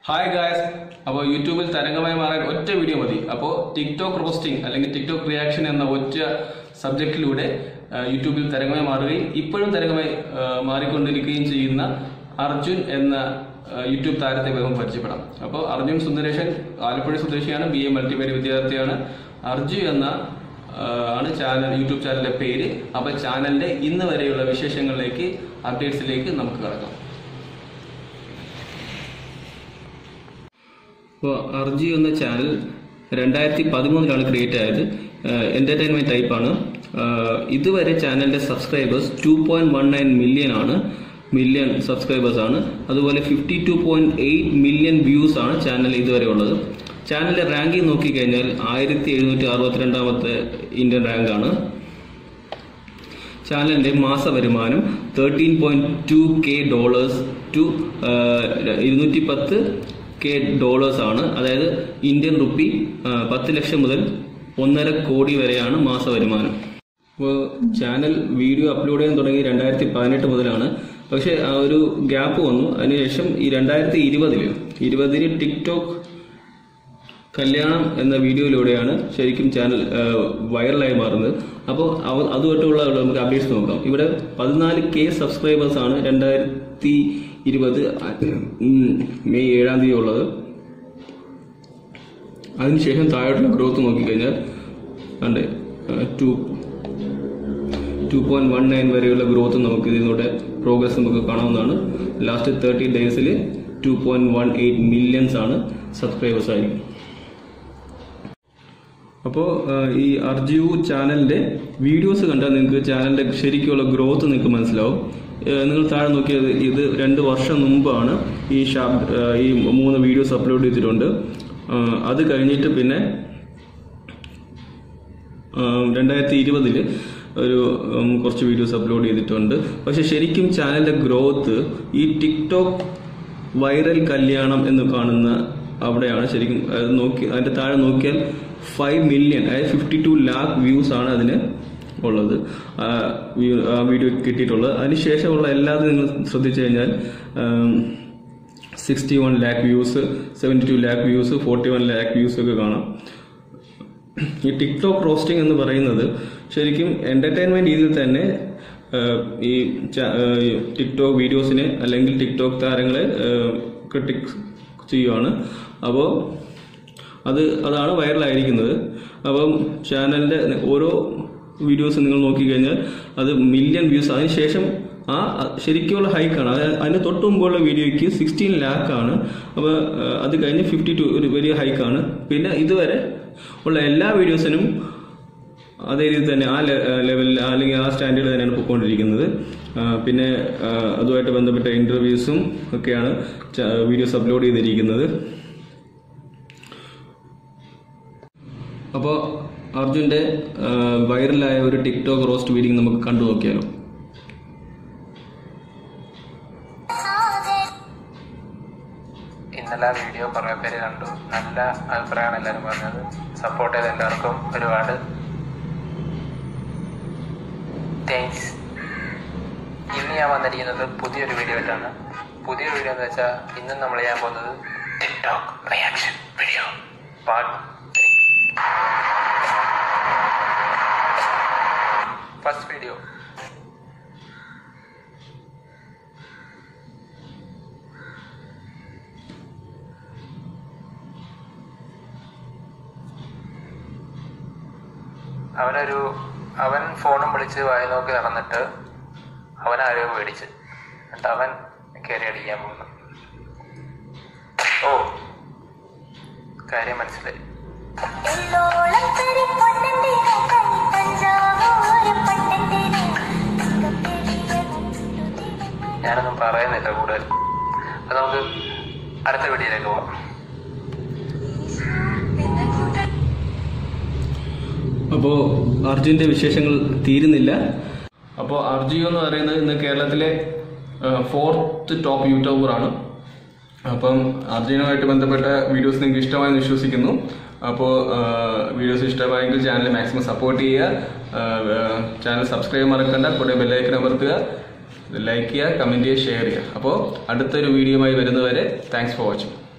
hi guys അപ്പോൾ യൂട്യൂബിൽ തരംഗമായി മാറാൻ ഒറ്റ വീഡിയോ മതി അപ്പോൾ ടിക്ടോക്ക് റോസ്റ്റിംഗ് അല്ലെങ്കിൽ ടിക്ടോക്ക് റിയാക്ഷൻ എന്ന ഒറ്റ സബ്ജക്റ്റിലൂടെ ആ, യൂട്യൂബിൽ തരംഗമായി മാറുകയും ഇപ്പോഴും തരംഗമായി ആ, മാറിക്കൊണ്ടിരിക്കുകയും ചെയ്യുന്ന അർജുൻ എന്ന ആ, യൂട്യൂബ് താരത്തെ വേഗം പരിചയപ്പെടാം അപ്പോൾ അർജുൻ സുന്ദരേശൻ ആലപ്പുഴ സ്വദേശിയാണ് ബി എ മൾട്ടിമീഡിയ വിദ്യാർത്ഥിയാണ് അർജു എന്ന ആ, ആണ് ചാനൽ യൂട്യൂബ് ചാനലിന്റെ പേര് അപ്പോൾ ചാനലിന്റെ ഇന്ന് വരെയുള്ള വിശേഷങ്ങളിലേക്ക് അപ്ഡേറ്റ്സിലേക്ക് നമുക്ക് കടക്കാം അപ്പോൾ അർജി എന്ന ചാനൽ രണ്ടായിരത്തി പതിമൂന്നിലാണ് ക്രിയേറ്റ് ആയത് എൻ്റർടൈൻമെൻറ്റ് ടൈപ്പാണ് ഇതുവരെ ചാനലിൻ്റെ subscribers two point one nine million ആണ് മില്യൺ സബ്സ്ക്രൈബേഴ്സ് ആണ് അതുപോലെ fifty two point eight million views ആണ് ചാനൽ ഇതുവരെ ഉള്ളത് ചാനലിൻ്റെ റാങ്കിങ് നോക്കിക്കഴിഞ്ഞാൽ ആയിരത്തി എഴുന്നൂറ്റി അറുപത്തിരണ്ടാമത്തെ ഇന്ത്യൻ റാങ്കാണ് ചാനലിന്റെ മാസ വരുമാനം thirteen point two K dollars two ഇരുന്നൂറ്റി പത്ത് കെ ഡോളേഴ്സ് ആണ് അതായത് ഇന്ത്യൻ റുപ്പി ആ, പത്ത് ലക്ഷം മുതൽ ഒന്നര കോടി വരെയാണ് മാസ വരുമാനം അപ്പോൾ ചാനൽ വീഡിയോ അപ്ലോഡ് ചെയ്യാൻ തുടങ്ങി രണ്ടായിരത്തി പതിനെട്ട് മുതലാണ് പക്ഷേ ആ ഒരു ഗ്യാപ്പ് വന്നു അതിനുശേഷം ഈ രണ്ടായിരത്തി ഇരുപതില് ഇരുപതിന് ടിക്ടോക്ക് കല്യാണം എന്ന വീഡിയോയിലൂടെയാണ് ശരിക്കും ചാനൽ വൈറലായി മാറുന്നത് അപ്പോൾ അവ അതുമായിട്ടുള്ള നമുക്ക് അപ്ഡേറ്റ്സ് നോക്കാം ഇവിടെ പതിനാല് കെ സബ്സ്ക്രൈബേഴ്സ് ആണ് രണ്ടായിരത്തി ഇരുപത് മെയ് ഏഴാം തീയതി ഉള്ളത് അതിനുശേഷം താഴോട്ടുള്ള ഗ്രോത്ത് നോക്കിക്കഴിഞ്ഞാൽ കണ്ടേ to two point one nine വരെയുള്ള ഗ്രോത്ത് നമുക്ക് ഇതിലൂടെ പ്രോഗ്രസ് നമുക്ക് കാണാവുന്നതാണ് ലാസ്റ്റ് തേർട്ടി ഡേയ്സിൽ two point one eight millions ആണ് സബ്സ്ക്രൈബേഴ്സ് ആയിരിക്കും അപ്പോൾ ഈ അർജീവ് ചാനലിന്റെ വീഡിയോസ് കണ്ടാൽ നിങ്ങൾക്ക് ചാനലിന്റെ ശരിക്കുള്ള ഗ്രോത്ത് നിങ്ങൾക്ക് മനസ്സിലാവും ഏഹ് നിങ്ങൾ താഴെ നോക്കിയത് ഇത് രണ്ട് വർഷം മുമ്പാണ് ഈ ഷാ- ഏഹ് ഈ മൂന്ന് വീഡിയോസ് അപ്ലോഡ് ചെയ്തിട്ടുണ്ട് ഏഹ് അത് കഴിഞ്ഞിട്ട് പിന്നെ രണ്ടായിരത്തി ഇരുപതില് ഒരു ഉം, കുറച്ച് വീഡിയോസ് അപ്ലോഡ് ചെയ്തിട്ടുണ്ട് പക്ഷെ ശരിക്കും ചാനലിന്റെ ഗ്രോത്ത് ഈ ടിക്ടോക്ക് വൈറൽ കല്യാണം എന്ന് കാണുന്ന അവിടെയാണ് ശരിക്കും അത് നോക്കി അതിന്റെ താഴെ നോക്കിയാൽ ഫൈവ് മില്യൺ അതായത് ഫിഫ്റ്റി ടു ലാക്ക് വ്യൂസ് ആണ് അതിന് ഉള്ളത് ആ വ്യൂ- ആ വീഡിയോ കിട്ടിയിട്ടുള്ളത് അതിനുശേഷമുള്ള എല്ലാതും നിങ്ങൾ ശ്രദ്ധിച്ചു കഴിഞ്ഞാൽ sixty one lakh views seventy two lakh views forty one lakh views ഒക്കെ കാണാം ഈ ടിക്ടോക്ക് റോസ്റ്റിംഗ് എന്ന് പറയുന്നത് ശരിക്കും എന്റർടൈൻമെന്റ് രീതിയിൽ തന്നെ ആഹ്, ഈ ച- ആഹ്, ഈ ടിക്ടോക്ക് വീഡിയോസിനെ അല്ലെങ്കിൽ ടിക്ടോക്ക് താരങ്ങളെ ക്രിട്ടിക് ചെയ്യുവാണ് അപ്പോൾ അത് അതാണ് വൈറലായിരിക്കുന്നത് അപ്പം ചാനലിന്റെ ഓരോ വീഡിയോസ് നിങ്ങൾ നോക്കിക്കഴിഞ്ഞാൽ അത് മില്യൺ വ്യൂസ് അതിനുശേഷം ആ ശരിക്കുള്ള ഹൈക്കാണ് അതായത് അതിന് തൊട്ട് മുമ്പുള്ള വീഡിയോയ്ക്ക് സിക്സ്റ്റീൻ ലാക്ക് ആണ് അപ്പോൾ അത് കഴിഞ്ഞ് ഫിഫ്റ്റി ടു ഒരു വലിയ ഹൈക്കാണ് പിന്നെ ഇതുവരെ ഉള്ള എല്ലാ വീഡിയോസിനും അതേ രീതിയിൽ തന്നെ ആ ലെവലിൽ അല്ലെങ്കിൽ ആ സ്റ്റാൻഡേർഡ് തന്നെയാണ് പോയിക്കൊണ്ടിരിക്കുന്നത് ആ, പിന്നെ ആ, അതുമായിട്ട് ബന്ധപ്പെട്ട ഇന്റർവ്യൂസും ഒക്കെയാണ് വീഡിയോസ് അപ്ലോഡ് ചെയ്തിരിക്കുന്നത് അപ്പോൾ അർജുന്റെ ആ, വൈറലായ ഒരു ടിക്ടോക്ക് റോസ്റ്റ് വീഡിയോ നമുക്ക് കണ്ടു നോക്കിയാലോ ഇന്നലെ ആ വീഡിയോ കുറേ പേര് കണ്ടു നല്ല അഭിപ്രായമാണ് എല്ലാവരും പറഞ്ഞത് സപ്പോർട്ട് ചെയ്ത എല്ലാവർക്കും ഒരുപാട് താങ്ക്സ് ഇന്ന് ഞാൻ വന്നിരിക്കുന്നത് പുതിയൊരു വീഡിയോ ആയിട്ടാണ് പുതിയൊരു വീഡിയോ എന്ന് വെച്ചാൽ ഇന്ന് നമ്മൾ ചെയ്യാൻ പോകുന്നത് TikTok reaction video part three first video അവനൊരു അവൻ ഫോണും വിളിച്ച് വായി നോക്കി നടന്നിട്ട് അവൻ ആരെയോ പേടിച്ച് എന്നിട്ട് അവൻ കയറി അടിക്കാൻ പോകുന്നു ഓ കാര്യം മനസ്സിലായി എല്ലോളം തരി പൊന്നന്റെ കനി തഞ്ചാവൂര് പട്ടത്തിന് ഞാനൊന്നും പറയുന്നില്ല കൂടുതൽ അത് നമുക്ക് അടുത്ത വീഡിയോയിലേക്ക് പോവാം അപ്പോൾ അർജുൻ്റെ വിശേഷങ്ങൾ തീരുന്നില്ല അപ്പോൾ അർജു എന്ന് പറയുന്നത് ഇന്ന് കേരളത്തിലെ ഫോർത്ത് ടോപ്പ് യൂട്യൂബറാണ് അപ്പം അർജുനുമായിട്ട് ബന്ധപ്പെട്ട വീഡിയോസ് നിങ്ങൾക്ക് ഇഷ്ടമായെന്ന് വിശ്വസിക്കുന്നു അപ്പോൾ വീഡിയോസ് ഇഷ്ടമായെങ്കിൽ ചാനൽ മാക്സിമം സപ്പോർട്ട് ചെയ്യുക ചാനൽ സബ്സ്ക്രൈബ് മറക്കണ്ട കൂടെ ബെല്ലൈക്കൻ അമർത്തുക ലൈക്ക് ചെയ്യുക കമൻറ്റ് ചെയ്യുക ഷെയർ ചെയ്യുക അപ്പോൾ അടുത്തൊരു വീഡിയോയുമായി വരുന്നവരെ താങ്ക്സ് ഫോർ വാച്ചിങ്